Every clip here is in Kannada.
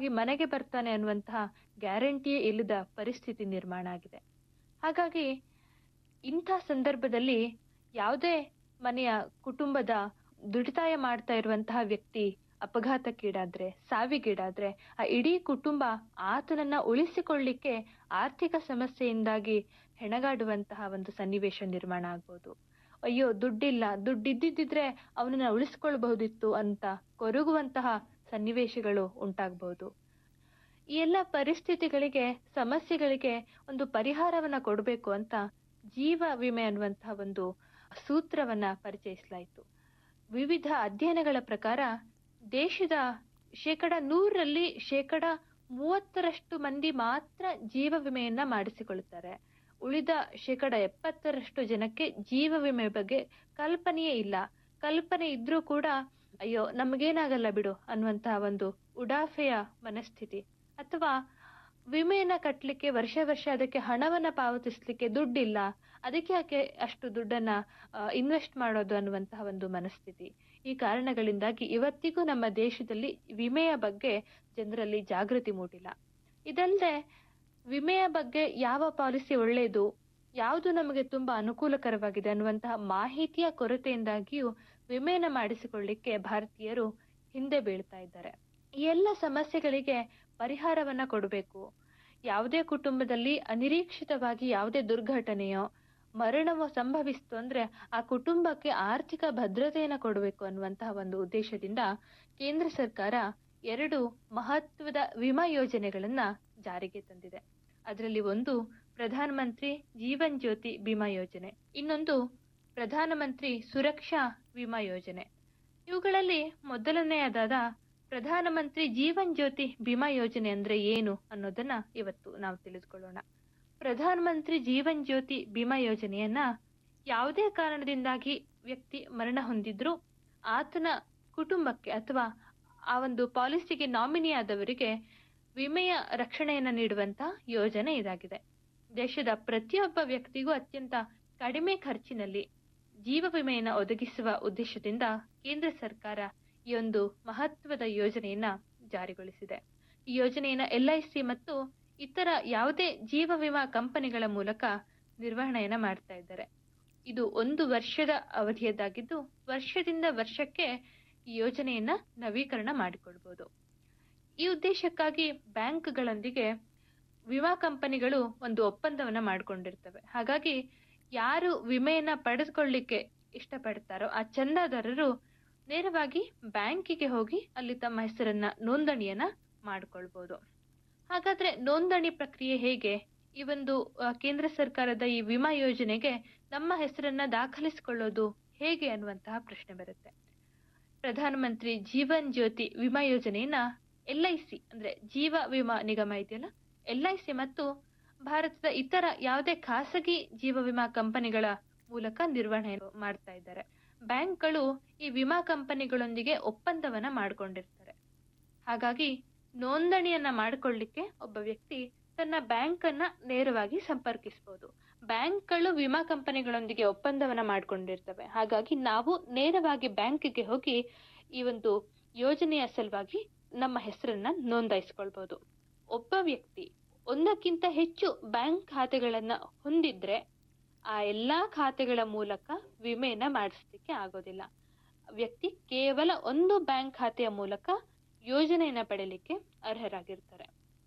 ಮನೆಗೆ ಬರ್ತಾನೆ ಅನ್ನುವಂತಹ ಗ್ಯಾರಂಟಿಯೇ ಇಲ್ಲದ ಪರಿಸ್ಥಿತಿ ನಿರ್ಮಾಣ ಆಗಿದೆ ಹಾಗಾಗಿ ಇಂಥ ಸಂದರ್ಭದಲ್ಲಿ ಯಾವುದೇ ಮನೆಯ ಕುಟುಂಬದ ದುಡಿತಾಯ ಮಾಡ್ತಾ ಇರುವಂತಹ ವ್ಯಕ್ತಿ ಅಪಘಾತಕ್ಕೀಡಾದ್ರೆ ಸಾವಿಗೀಡಾದ್ರೆ ಆ ಇಡೀ ಕುಟುಂಬ ಆತನನ್ನ ಉಳಿಸಿಕೊಳ್ಳಿಕ್ಕೆ ಆರ್ಥಿಕ ಸಮಸ್ಯೆಯಿಂದಾಗಿ ಹೆಣಗಾಡುವಂತಹ ಒಂದು ಸನ್ನಿವೇಶ ನಿರ್ಮಾಣ ಆಗ್ಬೋದು ಅಯ್ಯೋ ದುಡ್ಡಿಲ್ಲ ದುಡ್ಡಿದ್ದಿದ್ರೆ ಅವನನ್ನ ಉಳಿಸ್ಕೊಳ್ಬಹುದಿತ್ತು ಅಂತ ಕೊರಗುವಂತಹ ಸನ್ನಿವೇಶಗಳು ಉಂಟಾಗಬಹುದು ಈ ಎಲ್ಲ ಪರಿಸ್ಥಿತಿಗಳಿಗೆ ಸಮಸ್ಯೆಗಳಿಗೆ ಒಂದು ಪರಿಹಾರವನ್ನ ಕೊಡಬೇಕು ಅಂತ ಜೀವ ವಿಮೆ ಅನ್ನುವಂತಹ ಒಂದು ಸೂತ್ರವನ್ನ ಪರಿಚಯಿಸಲಾಯಿತು ವಿವಿಧ ಅಧ್ಯಯನಗಳ ಪ್ರಕಾರ ದೇಶದ ಶೇಕಡ ನೂರರಲ್ಲಿ ಶೇಕಡ ಮೂವತ್ತರಷ್ಟು ಮಂದಿ ಮಾತ್ರ ಜೀವ ವಿಮೆಯನ್ನ ಮಾಡಿಸಿಕೊಳ್ಳುತ್ತಾರೆ ಉಳಿದ ಶೇಕಡ ಎಪ್ಪತ್ತರಷ್ಟು ಜನಕ್ಕೆ ಜೀವ ವಿಮೆ ಬಗ್ಗೆ ಕಲ್ಪನೆಯೇ ಇಲ್ಲ ಕಲ್ಪನೆ ಇದ್ರೂ ಕೂಡ ಅಯ್ಯೋ ನಮಗೇನಾಗಲ್ಲ ಬಿಡು ಅನ್ನುವಂತಹ ಒಂದು ಉಡಾಫೆಯ ಮನಸ್ಥಿತಿ ಅಥವಾ ವಿಮೆಯನ್ನ ಕಟ್ಟಲಿಕ್ಕೆ ವರ್ಷ ವರ್ಷ ಅದಕ್ಕೆ ಹಣವನ್ನ ಪಾವತಿಸ್ಲಿಕ್ಕೆ ದುಡ್ಡಿಲ್ಲ ಅದಕ್ಕೆ ಯಾಕೆ ಅಷ್ಟು ದುಡ್ಡನ್ನ ಇನ್ವೆಸ್ಟ್ ಮಾಡೋದು ಅನ್ನುವಂತಹ ಒಂದು ಮನಸ್ಥಿತಿ ಈ ಕಾರಣಗಳಿಂದಾಗಿ ಇವತ್ತಿಗೂ ನಮ್ಮ ದೇಶದಲ್ಲಿ ವಿಮೆಯ ಬಗ್ಗೆ ಜನರಲ್ಲಿ ಜಾಗೃತಿ ಮೂಡಿಲ್ಲ ಇದಲ್ಲದೆ ವಿಮೆಯ ಬಗ್ಗೆ ಯಾವ ಪಾಲಿಸಿ ಒಳ್ಳೆಯದು ಯಾವುದು ನಮಗೆ ತುಂಬಾ ಅನುಕೂಲಕರವಾಗಿದೆ ಅನ್ನುವಂತಹ ಮಾಹಿತಿಯ ಕೊರತೆಯಿಂದಾಗಿಯೂ ವಿಮೆಯನ್ನ ಮಾಡಿಸಿಕೊಳ್ಳಿಕ್ಕೆ ಭಾರತೀಯರು ಹಿಂದೆ ಬೀಳ್ತಾ ಇದ್ದಾರೆ ಈ ಎಲ್ಲ ಸಮಸ್ಯೆಗಳಿಗೆ ಪರಿಹಾರವನ್ನ ಕೊಡಬೇಕು ಯಾವುದೇ ಕುಟುಂಬದಲ್ಲಿ ಅನಿರೀಕ್ಷಿತವಾಗಿ ಯಾವುದೇ ದುರ್ಘಟನೆಯೋ ಮರಣವೋ ಸಂಭವಿಸ್ತು ಅಂದ್ರೆ ಆ ಕುಟುಂಬಕ್ಕೆ ಆರ್ಥಿಕ ಭದ್ರತೆಯನ್ನ ಕೊಡಬೇಕು ಅನ್ನುವಂತಹ ಒಂದು ಉದ್ದೇಶದಿಂದ ಕೇಂದ್ರ ಸರ್ಕಾರ ಎರಡು ಮಹತ್ವದ ವಿಮಾ ಯೋಜನೆಗಳನ್ನ ಜಾರಿಗೆ ತಂದಿದೆ ಅದರಲ್ಲಿ ಒಂದು ಪ್ರಧಾನ ಮಂತ್ರಿ ಜೀವನ್ ಜ್ಯೋತಿ ವಿಮಾ ಯೋಜನೆ ಇನ್ನೊಂದು ಪ್ರಧಾನಮಂತ್ರಿ ಸುರಕ್ಷಾ ವಿಮಾ ಯೋಜನೆ ಇವುಗಳಲ್ಲಿ ಮೊದಲನೆಯದಾದ ಪ್ರಧಾನಮಂತ್ರಿ ಜೀವನ್ ಜ್ಯೋತಿ ವಿಮಾ ಯೋಜನೆ ಅಂದ್ರೆ ಏನು ಅನ್ನೋದನ್ನ ಇವತ್ತು ನಾವು ತಿಳಿದುಕೊಳ್ಳೋಣ ಪ್ರಧಾನಮಂತ್ರಿ ಜೀವನ್ ಜ್ಯೋತಿ ವಿಮಾ ಯೋಜನೆಯನ್ನ ಯಾವುದೇ ಕಾರಣದಿಂದಾಗಿ ವ್ಯಕ್ತಿ ಮರಣ ಹೊಂದಿದ್ರು ಆತನ ಕುಟುಂಬಕ್ಕೆ ಅಥವಾ ಆ ಒಂದು ಪಾಲಿಸಿಗೆ ನಾಮಿನಿ ಆದವರಿಗೆ ವಿಮೆಯ ರಕ್ಷಣೆಯನ್ನ ನೀಡುವಂತ ಯೋಜನೆ ಇದಾಗಿದೆ ದೇಶದ ಪ್ರತಿಯೊಬ್ಬ ವ್ಯಕ್ತಿಗೂ ಅತ್ಯಂತ ಕಡಿಮೆ ಖರ್ಚಿನಲ್ಲಿ ಜೀವ ವಿಮೆಯನ್ನ ಒದಗಿಸುವ ಉದ್ದೇಶದಿಂದ ಕೇಂದ್ರ ಸರ್ಕಾರ ಈ ಒಂದು ಮಹತ್ವದ ಯೋಜನೆಯನ್ನ ಜಾರಿಗೊಳಿಸಿದೆ ಈ ಯೋಜನೆಯನ್ನ ಎಲ್ಐಸಿ ಮತ್ತು ಇತರ ಯಾವುದೇ ಜೀವ ವಿಮಾ ಕಂಪನಿಗಳ ಮೂಲಕ ನಿರ್ವಹಣೆಯನ್ನ ಮಾಡ್ತಾ ಇದ್ದಾರೆ ಇದು ಒಂದು ವರ್ಷದ ಅವಧಿಯದ್ದಾಗಿದ್ದು ವರ್ಷದಿಂದ ವರ್ಷಕ್ಕೆ ಈ ಯೋಜನೆಯನ್ನ ನವೀಕರಣ ಮಾಡಿಕೊಳ್ಬಹುದು ಈ ಉದ್ದೇಶಕ್ಕಾಗಿ ಬ್ಯಾಂಕ್ಗಳೊಂದಿಗೆ ವಿಮಾ ಕಂಪನಿಗಳು ಒಂದು ಒಪ್ಪಂದವನ್ನ ಮಾಡಿಕೊಂಡಿರ್ತವೆ ಹಾಗಾಗಿ ಯಾರು ವಿಮೆಯನ್ನ ಪಡೆದುಕೊಳ್ಳಿಕ್ಕೆ ಇಷ್ಟಪಡ್ತಾರೋ ಆ ಚಂದಾದಾರರು ನೇರವಾಗಿ ಬ್ಯಾಂಕಿಗೆ ಹೋಗಿ ಅಲ್ಲಿ ತಮ್ಮ ಹೆಸರನ್ನ ನೋಂದಣಿಯನ್ನ ಮಾಡ್ಕೊಳ್ಬಹುದು ಹಾಗಾದ್ರೆ ನೋಂದಣಿ ಪ್ರಕ್ರಿಯೆ ಹೇಗೆ ಈ ಒಂದು ಕೇಂದ್ರ ಸರ್ಕಾರದ ಈ ವಿಮಾ ಯೋಜನೆಗೆ ನಮ್ಮ ಹೆಸರನ್ನ ದಾಖಲಿಸಿಕೊಳ್ಳೋದು ಹೇಗೆ ಅನ್ನುವಂತಹ ಪ್ರಶ್ನೆ ಬರುತ್ತೆ ಪ್ರಧಾನಮಂತ್ರಿ ಜೀವನ್ ಜ್ಯೋತಿ ವಿಮಾ ಯೋಜನೆಯನ್ನ ಎಲ್ಐಸಿ ಅಂದ್ರೆ ಜೀವ ವಿಮಾ ನಿಗಮ ಇದೆಯಲ್ಲ ಎಲ್ಐಸಿ ಮತ್ತು ಭಾರತದ ಇತರ ಯಾವುದೇ ಖಾಸಗಿ ಜೀವ ವಿಮಾ ಕಂಪನಿಗಳ ಮೂಲಕ ನಿರ್ವಹಣೆ ಮಾಡ್ತಾ ಇದ್ದಾರೆ ಬ್ಯಾಂಕ್ಗಳು ಈ ವಿಮಾ ಕಂಪನಿಗಳೊಂದಿಗೆ ಒಪ್ಪಂದವನ್ನ ಮಾಡ್ಕೊಂಡಿರ್ತಾರೆ ಹಾಗಾಗಿ ನೋಂದಣಿಯನ್ನ ಮಾಡಿಕೊಳ್ಳಿಕ್ಕೆ ಒಬ್ಬ ವ್ಯಕ್ತಿ ತನ್ನ ಬ್ಯಾಂಕ್ ಅನ್ನ ನೇರವಾಗಿ ಸಂಪರ್ಕಿಸಬಹುದು ಬ್ಯಾಂಕ್ಗಳು ವಿಮಾ ಕಂಪನಿಗಳೊಂದಿಗೆ ಒಪ್ಪಂದವನ್ನ ಮಾಡ್ಕೊಂಡಿರ್ತವೆ ಹಾಗಾಗಿ ನಾವು ನೇರವಾಗಿ ಬ್ಯಾಂಕಿಗೆ ಹೋಗಿ ಈ ಒಂದು ಯೋಜನೆಯ ಸಲುವಾಗಿ ನಮ್ಮ ಹೆಸರನ್ನ ನೋಂದಾಯಿಸ್ಕೊಳ್ಬಹುದು ಒಬ್ಬ ವ್ಯಕ್ತಿ ಒಂದಕ್ಕಿಂತ ಹೆಚ್ಚು ಬ್ಯಾಂಕ್ ಖಾತೆಗಳನ್ನ ಹೊಂದಿದ್ರೆ ಆ ಎಲ್ಲಾ ಖಾತೆಗಳ ಮೂಲಕ ವಿಮೆಯನ್ನ ಮಾಡಿಸ್ಲಿಕ್ಕೆ ಆಗೋದಿಲ್ಲ ವ್ಯಕ್ತಿ ಕೇವಲ ಒಂದು ಬ್ಯಾಂಕ್ ಖಾತೆಯ ಮೂಲಕ ಯೋಜನೆಯನ್ನ ಪಡೆಯಲಿಕ್ಕೆ ಅರ್ಹರಾಗಿರ್ತಾರೆ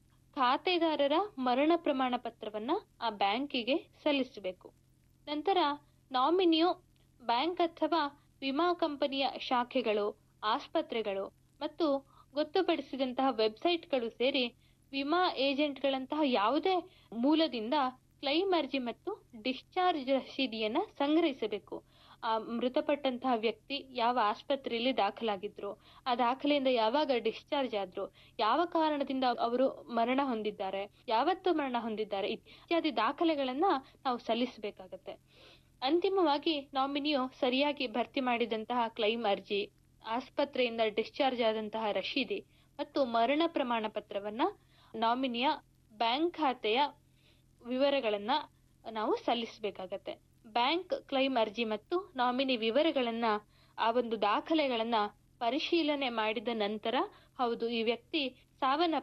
ಖಾತೆದಾರರ ಮರಣ ಪ್ರಮಾಣ ಪತ್ರವನ್ನ ಆ ಬ್ಯಾಂಕಿಗೆ ಸಲ್ಲಿಸಬೇಕು ನಂತರ ನಾಮಿನಿಯು ಬ್ಯಾಂಕ್ ಅಥವಾ ವಿಮಾ ಕಂಪನಿಯ ಶಾಖೆಗಳು ಆಸ್ಪತ್ರೆಗಳು ಮತ್ತು ಗೊತ್ತುಪಡಿಸಿದಂತಹ ವೆಬ್ಸೈಟ್ಗಳು ಸೇರಿ ವಿಮಾ ಏಜೆಂಟ್ಗಳಂತಹ ಯಾವುದೇ ಮೂಲದಿಂದ ಕ್ಲೈಮ್ ಅರ್ಜಿ ಮತ್ತು ಡಿಸ್ಚಾರ್ಜ್ ರಸೀದಿಯನ್ನ ಸಂಗ್ರಹಿಸಬೇಕು ಆ ಮೃತಪಟ್ಟಂತಹ ವ್ಯಕ್ತಿ ಯಾವ ಆಸ್ಪತ್ರೆಯಲ್ಲಿ ದಾಖಲಾಗಿದ್ರು ಆ ದಾಖಲೆಯಿಂದ ಯಾವಾಗ ಡಿಸ್ಚಾರ್ಜ್ ಆದ್ರು ಯಾವ ಕಾರಣದಿಂದ ಅವರು ಮರಣ ಹೊಂದಿದ್ದಾರೆ ಯಾವತ್ತು ಮರಣ ಹೊಂದಿದ್ದಾರೆ ಇತ್ಯಾದಿ ದಾಖಲೆಗಳನ್ನ ನಾವು ಸಲ್ಲಿಸಬೇಕಾಗತ್ತೆ ಅಂತಿಮವಾಗಿ ನಾಮಿನಿಯು ಸರಿಯಾಗಿ ಭರ್ತಿ ಮಾಡಿದಂತಹ ಕ್ಲೈಮ್ ಅರ್ಜಿ ಆಸ್ಪತ್ರೆಯಿಂದ ಡಿಸ್ಚಾರ್ಜ್ ಆದಂತಹ ರಶೀದಿ ಮತ್ತು ಮರಣ ಪ್ರಮಾಣ ಪತ್ರವನ್ನ ನಾಮಿನಿಯ ಬ್ಯಾಂಕ್ ಖಾತೆಯ ವಿವರಗಳನ್ನ ನಾವು ಸಲ್ಲಿಸಬೇಕಾಗತ್ತೆ ಬ್ಯಾಂಕ್ ಕ್ಲೈಮ್ ಅರ್ಜಿ ಮತ್ತು ನಾಮಿನಿ ವಿವರಗಳನ್ನ ಆ ಒಂದು ದಾಖಲೆಗಳನ್ನ ಪರಿಶೀಲನೆ ಮಾಡಿದ ನಂತರ ಹೌದು ಈ ವ್ಯಕ್ತಿ ಸಾವನ್ನಪ್ಪ